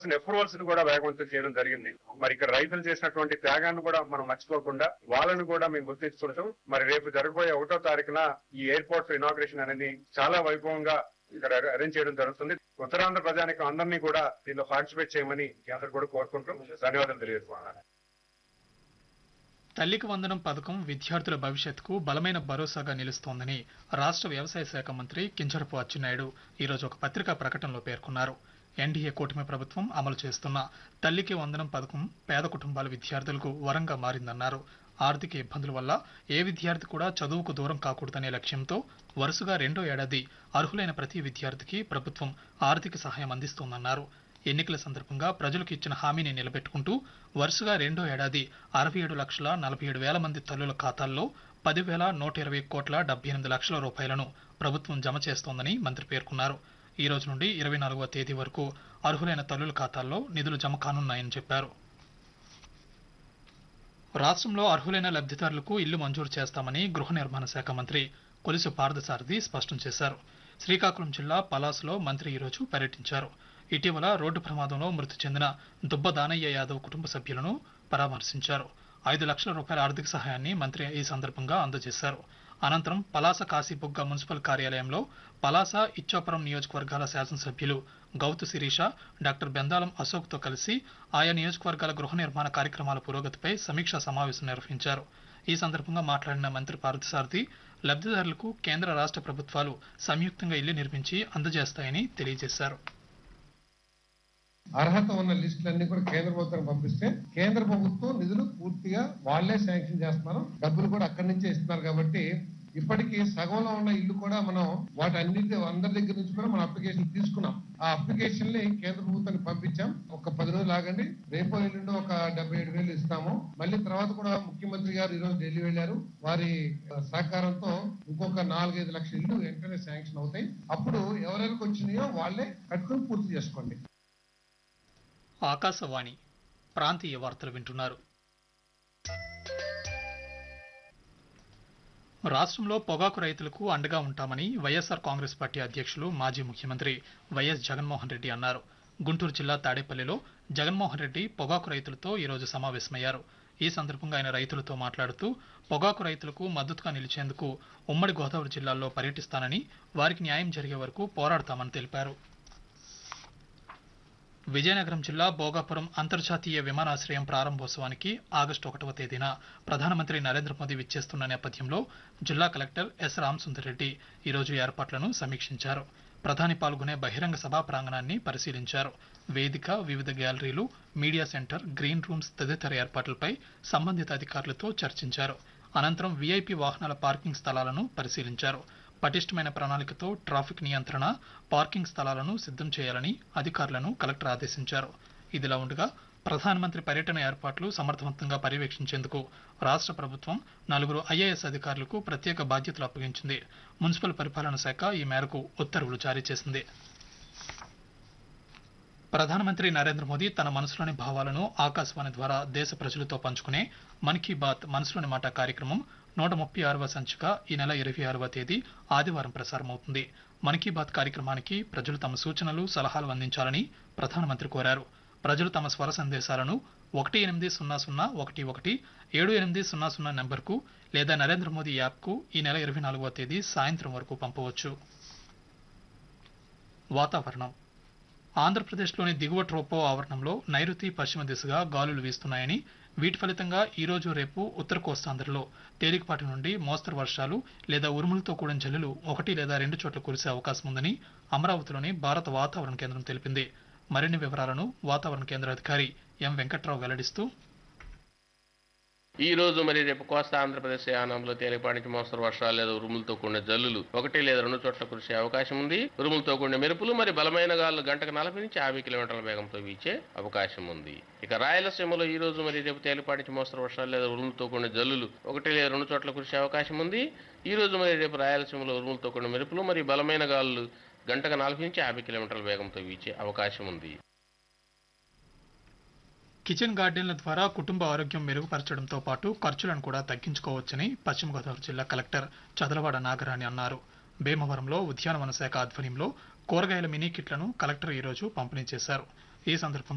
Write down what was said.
approvals ని కూడా వేగవంతం చేయడం జరిగింది మరి ఇక్కడ రైతులు చేసినటువంటి త్యాగాన్ని కూడా మనం మర్చిపోకుండా వాళ్ళని కూడా మేము గుర్తించుకుంటాం మరి రేపు జరగబోయే ఒకటో తారీఖున ఈ ఎయిర్పోర్ట్ ఇనాగ్రేషన్ అనేది చాలా వైభవంగా ఇక్కడ అరేంజ్ చేయడం జరుగుతుంది ఉత్తరాంధ్ర ప్రజానికి అందరినీ కూడా దీనిలో పార్టిసిపేట్ చేయమని మీ అందరు కూడా కోరుకుంటూ ధన్యవాదాలు తెలియజేస్తున్నాను తల్లికి వందనం పథకం విద్యార్థుల భవిష్యత్తుకు బలమైన భరోసాగా నిలుస్తోందని రాష్ట్ర వ్యవసాయ శాఖ మంత్రి కింజరపు అచ్చెన్నాయుడు ఈరోజు ఒక పత్రికా ప్రకటనలో పేర్కొన్నారు ఎన్డీఏ కూటమి ప్రభుత్వం అమలు చేస్తున్న తల్లికి వందనం పథకం పేద కుటుంబాల విద్యార్థులకు వరంగా మారిందన్నారు ఆర్థిక ఇబ్బందుల వల్ల ఏ విద్యార్థి కూడా చదువుకు దూరం కాకూడదనే లక్ష్యంతో వరుసగా రెండో ఏడాది అర్హులైన ప్రతి విద్యార్థికి ప్రభుత్వం ఆర్థిక సహాయం అందిస్తోందన్నారు ఎన్నికల సందర్భంగా ప్రజలకు ఇచ్చిన హామీని నిలబెట్టుకుంటూ వరుసగా రెండో ఏడాది అరవై ఏడు లక్షల నలభై ఏడు వేల మంది తల్లుల ఖాతాల్లో పదివేల నూట ఇరవై కోట్ల డెబ్బై ఎనిమిది లక్షల రూపాయలను ప్రభుత్వం జమ చేస్తోందని మంత్రి పేర్కొన్నారు ఈ రోజు నుండి ఇరవై నాలుగవ తేదీ వరకు అర్హులైన తల్లుల ఖాతాల్లో నిధులు జమ కానున్నాయని చెప్పారు రాష్ట్రంలో అర్హులైన లబ్ధిదారులకు ఇల్లు మంజూరు చేస్తామని గృహ నిర్మాణ శాఖ మంత్రి కొలుసు పార్థసారథి స్పష్టం చేశారు శ్రీకాకుళం జిల్లా పలాస్లో మంత్రి ఈరోజు పర్యటించారు ఇటీవల రోడ్డు ప్రమాదంలో మృతి చెందిన దుబ్బ దానయ్య యాదవ్ కుటుంబ సభ్యులను పరామర్శించారు ఐదు లక్షల రూపాయల ఆర్థిక సహాయాన్ని మంత్రి ఈ సందర్భంగా అందజేశారు అనంతరం పలాస కాశీబుగ్గ మున్సిపల్ కార్యాలయంలో పలాస ఇచ్చాపురం నియోజకవర్గాల శాసనసభ్యులు గౌతు శిరీష డాక్టర్ బెందాలం అశోక్తో కలిసి ఆయా నియోజకవర్గాల గృహ నిర్మాణ కార్యక్రమాల పురోగతిపై సమీక్షా సమావేశం నిర్వహించారు ఈ సందర్భంగా మాట్లాడిన మంత్రి పార్థసారథి లబ్ధిదారులకు కేంద్ర రాష్ట్ర ప్రభుత్వాలు సంయుక్తంగా ఇల్లు నిర్మించి అందజేస్తాయని తెలియజేశారు అర్హత ఉన్న లిస్టులన్నీ కూడా కేంద్ర ప్రభుత్వం పంపిస్తే కేంద్ర ప్రభుత్వం నిధులు పూర్తిగా వాళ్ళే శాంక్షన్ చేస్తున్నారు డబ్బులు కూడా అక్కడి నుంచే ఇస్తున్నారు కాబట్టి ఇప్పటికీ సగంలో ఉన్న ఇల్లు కూడా మనం వాటి అన్నిటి అందరి దగ్గర నుంచి కూడా మనం అప్లికేషన్ తీసుకున్నాం ఆ అప్లికేషన్ ని కేంద్ర ప్రభుత్వానికి పంపించాం ఒక పది రోజులు ఆగండి రేపో ఎల్లుండో ఒక డెబ్బై ఏడు వేలు ఇస్తాము మళ్ళీ తర్వాత కూడా ముఖ్యమంత్రి గారు ఈ రోజు ఢిల్లీ వెళ్ళారు వారి ఆ, సహకారంతో ఇంకొక నాలుగైదు లక్షల ఇల్లు వెంటనే శాంక్షన్ అవుతాయి అప్పుడు ఎవరెవరికి వచ్చినాయో వాళ్ళే కట్టుకుని పూర్తి చేసుకోండి ఆకాశవాణి ప్రాంతీయ వార్తలు వింటున్నారు రాష్ట్రంలో పొగాకు రైతులకు అండగా ఉంటామని వైఎస్ఆర్ కాంగ్రెస్ పార్టీ అధ్యక్షులు మాజీ ముఖ్యమంత్రి వైఎస్ జగన్మోహన్ రెడ్డి అన్నారు గుంటూరు జిల్లా తాడేపల్లిలో జగన్మోహన్ రెడ్డి పొగాకు రైతులతో ఈరోజు సమావేశమయ్యారు ఈ సందర్భంగా ఆయన రైతులతో మాట్లాడుతూ పొగాకు రైతులకు మద్దతుగా నిలిచేందుకు ఉమ్మడి గోదావరి జిల్లాల్లో పర్యటిస్తానని వారికి న్యాయం జరిగే వరకు పోరాడతామని తెలిపారు విజయనగరం జిల్లా భోగాపురం అంతర్జాతీయ విమానాశ్రయం ప్రారంభోత్సవానికి ఆగస్టు ఒకటవ తేదీన ప్రధానమంత్రి నరేంద్ర మోదీ విచ్చేస్తున్న నేపథ్యంలో జిల్లా కలెక్టర్ ఎస్ రామసుందర్ రెడ్డి ఈరోజు ఏర్పాట్లను సమీక్షించారు ప్రధాని పాల్గొనే బహిరంగ సభా ప్రాంగణాన్ని పరిశీలించారు వేదిక వివిధ galleries media centre green rooms తదితర ఏర్పాట్లపై సంబంధిత అధికారులతో చర్చించారు అనంతరం వీఐపీ వాహనాల పార్కింగ్ స్థలాలను పరిశీలించారు పటిష్టమైన ప్రణాళికతో ట్రాఫిక్ నియంత్రణ పార్కింగ్ స్థలాలను సిద్ధం చేయాలని అధికారులను కలెక్టర్ ఆదేశించారు ఇదిలా ఉండగా ప్రధానమంత్రి పర్యటన ఏర్పాట్లు సమర్థవంతంగా పర్యవేక్షించేందుకు రాష్ట్ర ప్రభుత్వం నలుగురు ఐఏఎస్ అధికారులకు ప్రత్యేక బాధ్యతలు అప్పగించింది మున్సిపల్ పరిపాలన శాఖ ఈ మేరకు ఉత్తర్వులు జారీ చేసింది ప్రధానమంత్రి నరేంద్ర మోదీ తన మనసులోని భావాలను ఆకాశవాణి ద్వారా దేశ ప్రజలతో పంచుకునే మన్ కీ బాత్ మనసులోని మాట కార్యక్రమం నూట ముప్పై ఆరవ సంచిక ఈ నెల ఇరవై ఆరవ తేదీ ఆదివారం ప్రసారమవుతుంది మన్ కీ బాత్ కార్యక్రమానికి ప్రజలు తమ సూచనలు సలహాలు అందించాలని ప్రధానమంత్రి కోరారు ప్రజలు తమ స్వర సందేశాలను ఒకటి ఎనిమిది సున్నా సున్నా ఒకటి ఒకటి ఏడు ఎనిమిది సున్నా సున్నా నెంబర్కు లేదా నరేంద్ర మోదీ యాప్కు ఈ నెల ఇరవై నాలుగవ తేదీ సాయంత్రం వరకు పంపవచ్చు వాతావరణం ఆంధ్రప్రదేశ్లోని దిగువ ట్రోపో ఆవరణంలో నైరుతి పశ్చిమ దిశగా గాలులు వీస్తున్నాయని వీటి ఫలితంగా ఈ రోజు రేపు ఉత్తర కోస్తాంధ్రలో తేలికపాటి నుండి మోస్తరు వర్షాలు లేదా ఉరుములతో కూడిన జల్లులు ఒకటి లేదా రెండు చోట్ల కురిసే అవకాశం ఉందని అమరావతిలోని భారత వాతావరణ కేంద్రం తెలిపింది మరిన్ని వివరాలను వాతావరణ కేంద్ర అధికారి ఎం వెంకట్రావు వెల్లడిస్తూ ఈ రోజు మరి రేపు కోస్తా ఆంధ్రప్రదేశ్ యానంలో తేలిపాటి నుంచి మోస్తరు వర్షాలు లేదా ఉరుములతో కూడిన జల్లులు ఒకటి లేదా రెండు చోట్ల కురిసే అవకాశం ఉంది ఉరుములతో కూడిన మెరుపులు మరి బలమైన గాలు గంటకు నలభై నుంచి యాభై కిలోమీటర్ల వేగంతో వీచే అవకాశం ఉంది ఇక రాయలసీమలో ఈ రోజు మరి రేపు తేలిపాటి నుంచి మోస్తరు వర్షాలు లేదా ఉరుములతో కూడిన జల్లులు ఒకటి లేదా రెండు చోట్ల కురిసే అవకాశం ఉంది ఈ రోజు మరి రేపు రాయలసీమలో ఉరుములతో కూడిన మెరుపులు మరి బలమైన గాలులు గంటకు నలభై నుంచి యాభై కిలోమీటర్ల వేగంతో వీచే అవకాశం ఉంది కిచెన్ గార్డెన్ల ద్వారా కుటుంబ ఆరోగ్యం మెరుగుపరచడంతో పాటు ఖర్చులను కూడా తగ్గించుకోవచ్చని పశ్చిమ గోదావరి జిల్లా కలెక్టర్ చదలవాడ నాగరాణి అన్నారు భీమవరంలో ఉద్యానవన శాఖ ఆధ్వర్యంలో కూరగాయల మినీ కిట్లను కలెక్టర్ ఈరోజు పంపిణీ చేశారు ఈ సందర్భంగా